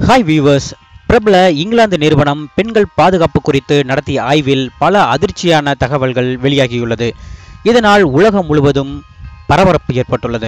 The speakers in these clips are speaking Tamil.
ஹாய் வீவர்ஸ் பிரபல இங்கிலாந்து நிறுவனம் பெண்கள் பாதுகாப்பு குறித்து நடத்திய ஆய்வில் பல அதிர்ச்சியான தகவல்கள் வெளியாகியுள்ளது இதனால் உலகம் முழுவதும் பரபரப்பு ஏற்பட்டுள்ளது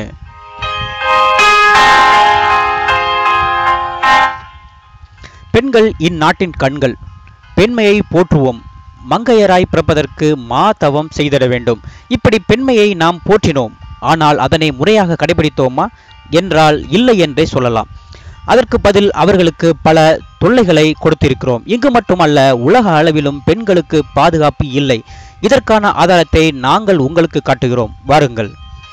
பெண்கள் இந்நாட்டின் கண்கள் பெண்மையை போற்றுவோம் மங்கையராய் பிறப்பதற்கு மா தவம் செய்திட வேண்டும் இப்படி பெண்மையை நாம் போற்றினோம் ஆனால் அதனை முறையாக கடைபிடித்தோமா என்றால் இல்லை என்றே சொல்லலாம் அதற்கு பதில் அவர்களுக்கு பல தொல்லைகளை கொடுத்திருக்கிறோம் இங்கு மட்டுமல்ல உலக அளவிலும் பெண்களுக்கு பாதுகாப்பு இல்லை இதற்கான ஆதாரத்தை நாங்கள் உங்களுக்கு காட்டுகிறோம் வாருங்கள்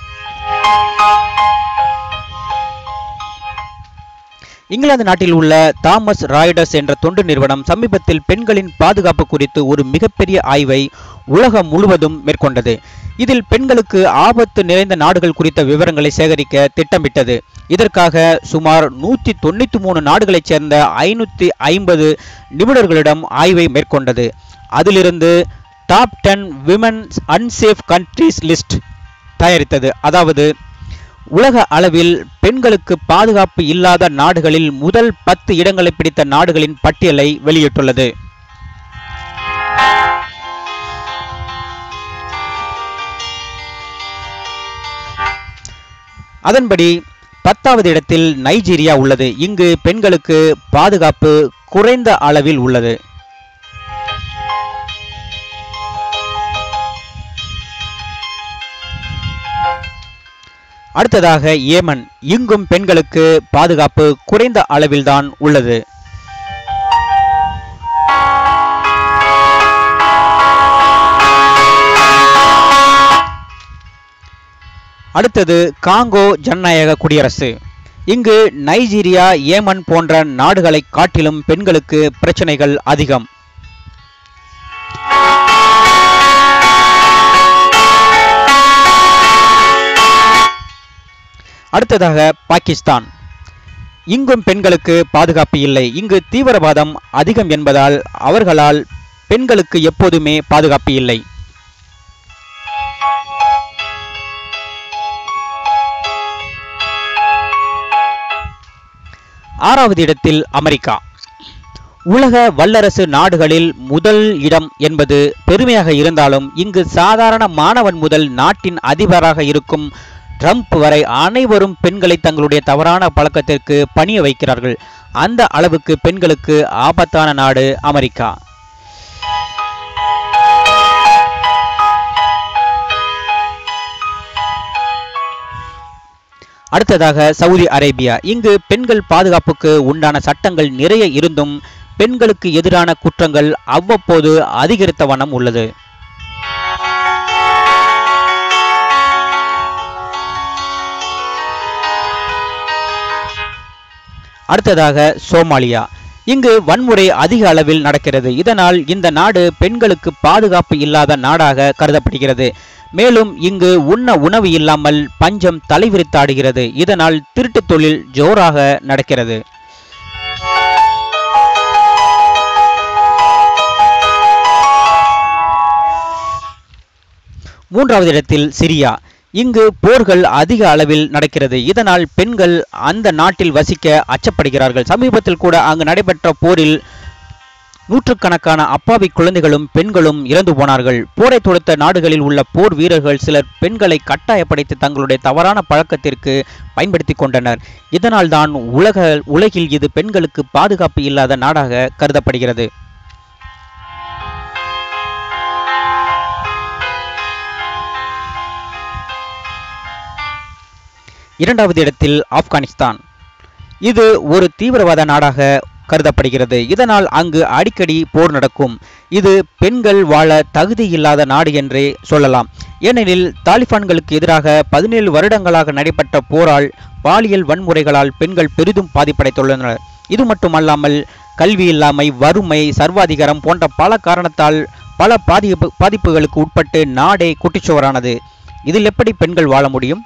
இங்கிலாந்து நாட்டில் உள்ள தாமஸ் ராய்டர்ஸ் என்ற தொண்டு நிறுவனம் சமீபத்தில் பெண்களின் பாதுகாப்பு குறித்து ஒரு மிகப்பெரிய ஆய்வை உலகம் முழுவதும் மேற்கொண்டது இதில் பெண்களுக்கு ஆபத்து நிறைந்த நாடுகள் குறித்த விவரங்களை சேகரிக்க திட்டமிட்டது இதற்காக சுமார் நூற்றி தொண்ணூற்றி மூணு நாடுகளைச் சேர்ந்த ஐநூற்றி ஐம்பது நிபுணர்களிடம் ஆய்வை மேற்கொண்டது அதிலிருந்து top ten women's unsafe countries list தயாரித்தது அதாவது உலக அளவில் பெண்களுக்கு பாதுகாப்பு இல்லாத நாடுகளில் முதல் பத்து இடங்களை பிடித்த நாடுகளின் பட்டியலை வெளியிட்டுள்ளது அதன்படி பத்தாவது இடத்தில் நைஜீரியா உள்ளது இங்கு பெண்களுக்கு பாதுகாப்பு குறைந்த அளவில் உள்ளது அடுத்ததாக ஏமன் இங்கும் பெண்களுக்கு பாதுகாப்பு குறைந்த அளவில்தான் உள்ளது அடுத்தது காங்கோ ஜனநாயக குடியரசு இங்கு நைஜீரியா ஏமன் போன்ற நாடுகளை காட்டிலும் பெண்களுக்கு பிரச்சனைகள் அதிகம் அடுத்ததாக பாகிஸ்தான் இங்கும் பெண்களுக்கு பாதுகாப்பு இல்லை இங்கு தீவிரவாதம் அதிகம் என்பதால் அவர்களால் பெண்களுக்கு எப்போதுமே பாதுகாப்பு இல்லை ஆறாவது இடத்தில் அமெரிக்கா உலக வல்லரசு நாடுகளில் முதல் இடம் என்பது பெருமையாக இருந்தாலும் இங்கு சாதாரண மாணவன் முதல் நாட்டின் அதிபராக இருக்கும் ட்ரம்ப் வரை அனைவரும் பெண்களை தங்களுடைய தவறான பழக்கத்திற்கு பணிய வைக்கிறார்கள் அந்த அளவுக்கு பெண்களுக்கு ஆபத்தான நாடு அமெரிக்கா அடுத்ததாக சவுதி அரேபியா இங்கு பெண்கள் பாதுகாப்புக்கு உண்டான சட்டங்கள் நிறைய இருந்தும் பெண்களுக்கு எதிரான குற்றங்கள் அவ்வப்போது அதிகரித்த வண்ணம் உள்ளது அடுத்ததாக சோமாலியா இங்கு வன்முறை அதிக அளவில் நடக்கிறது இதனால் இந்த நாடு பெண்களுக்கு பாதுகாப்பு இல்லாத நாடாக கருதப்படுகிறது மேலும் இங்கு உண்ண உணவு இல்லாமல் பஞ்சம் தலைவிரித்தாடுகிறது இதனால் திருட்டுத் தொழில் ஜோராக நடக்கிறது மூன்றாவது இடத்தில் சிரியா இங்கு போர்கள் அதிக அளவில் நடக்கிறது இதனால் பெண்கள் அந்த நாட்டில் வசிக்க அச்சப்படுகிறார்கள் சமீபத்தில் கூட அங்கு நடைபெற்ற போரில் நூற்றுக்கணக்கான அப்பாவி குழந்தைகளும் பெண்களும் இறந்து போனார்கள் போரை தொடுத்த நாடுகளில் உள்ள போர் வீரர்கள் சிலர் பெண்களை கட்டாயப்படுத்தி தங்களுடைய தவறான பழக்கத்திற்கு பயன்படுத்தி கொண்டனர் இதனால் தான் உலக உலகில் இது பெண்களுக்கு பாதுகாப்பு இல்லாத நாடாக கருதப்படுகிறது இரண்டாவது இடத்தில் ஆப்கானிஸ்தான் இது ஒரு தீவிரவாத நாடாக கருதப்படுகிறது இதனால் அங்கு அடிக்கடி போர் நடக்கும் இது பெண்கள் வாழ தகுதி இல்லாத நாடு என்றே சொல்லலாம் ஏனெனில் தாலிபான்களுக்கு எதிராக பதினேழு வருடங்களாக நடைபெற்ற போரால் பாலியல் வன்முறைகளால் பெண்கள் பெரிதும் பாதிப்படைத்துள்ளனர் இது மட்டுமல்லாமல் கல்வி இல்லாமை வறுமை சர்வாதிகாரம் போன்ற பல காரணத்தால் பல பாதிப்பு பாதிப்புகளுக்கு உட்பட்டு நாடே குட்டிச்சுவரானது இதில் எப்படி பெண்கள் வாழ முடியும்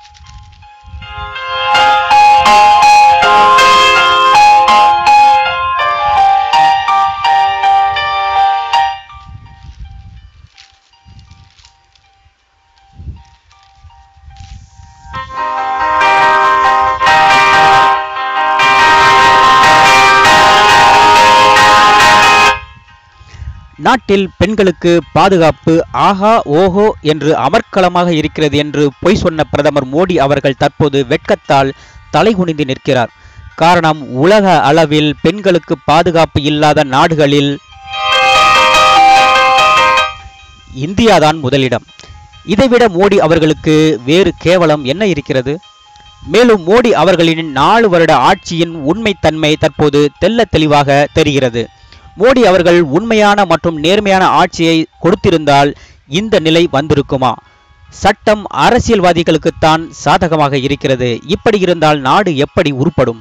நாட்டில் பெண்களுக்கு பாதுகாப்பு ஆஹா ஓஹோ என்று அமர்க்களமாக இருக்கிறது என்று பொய் சொன்ன பிரதமர் மோடி அவர்கள் தற்போது வெட்கத்தால் தலைகுனிந்து நிற்கிறார் காரணம் உலக அளவில் பெண்களுக்கு பாதுகாப்பு இல்லாத நாடுகளில் இந்தியாதான் முதலிடம் இதைவிட மோடி அவர்களுக்கு வேறு கேவலம் என்ன இருக்கிறது மேலும் மோடி அவர்களின் நாலு வருட ஆட்சியின் உண்மைத்தன்மை தற்போது தெல்ல தெளிவாக தெரிகிறது மோடி அவர்கள் உண்மையான மற்றும் நேர்மையான ஆட்சியை கொடுத்திருந்தால் இந்த நிலை வந்திருக்குமா சட்டம் அரசியல்வாதிகளுக்குத்தான் சாதகமாக இருக்கிறது இப்படி இருந்தால் நாடு எப்படி உருப்படும்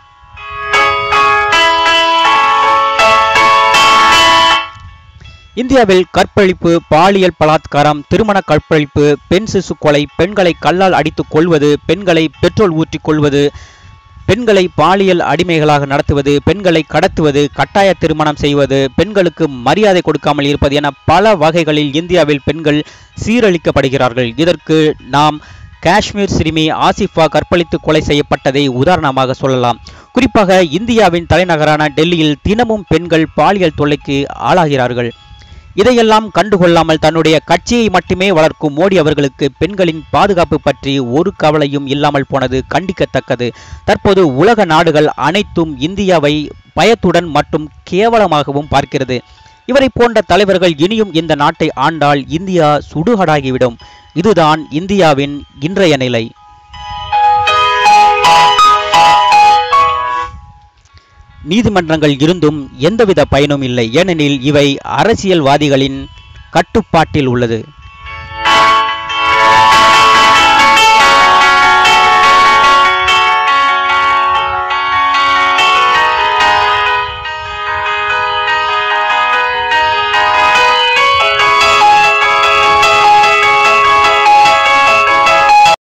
இந்தியாவில் கற்பழிப்பு பாலியல் பலாத்காரம் திருமண கற்பழிப்பு பெண் சிசு கொலை பெண்களை கல்லால் அடித்துக் கொள்வது பெண்களை பெட்ரோல் ஊற்றிக் கொள்வது பெண்களை பாலியல் அடிமைகளாக நடத்துவது பெண்களை கடத்துவது கட்டாய திருமணம் செய்வது பெண்களுக்கு மரியாதை கொடுக்காமல் இருப்பது என பல வகைகளில் இந்தியாவில் பெண்கள் சீரழிக்கப்படுகிறார்கள் இதற்கு நாம் காஷ்மீர் சிறுமி ஆசிஃபா கற்பழித்து கொலை செய்யப்பட்டதை உதாரணமாக சொல்லலாம் குறிப்பாக இந்தியாவின் தலைநகரான டெல்லியில் தினமும் பெண்கள் பாலியல் தொல்லைக்கு ஆளாகிறார்கள் இதையெல்லாம் கண்டுகொள்ளாமல் தன்னுடைய கட்சியை மட்டுமே வளர்க்கும் மோடி அவர்களுக்கு பெண்களின் பாதுகாப்பு பற்றி ஒரு கவலையும் இல்லாமல் போனது கண்டிக்கத்தக்கது தற்போது உலக நாடுகள் அனைத்தும் இந்தியாவை பயத்துடன் மற்றும் கேவலமாகவும் பார்க்கிறது இவரை போன்ற தலைவர்கள் இனியும் இந்த நாட்டை ஆண்டால் இந்தியா சுடுகாடாகிவிடும் இதுதான் இந்தியாவின் இன்றைய நிலை நீதிமன்றங்கள் இருந்தும் எந்தவித பயனும் இல்லை ஏனெனில் இவை அரசியல்வாதிகளின் கட்டுப்பாட்டில் உள்ளது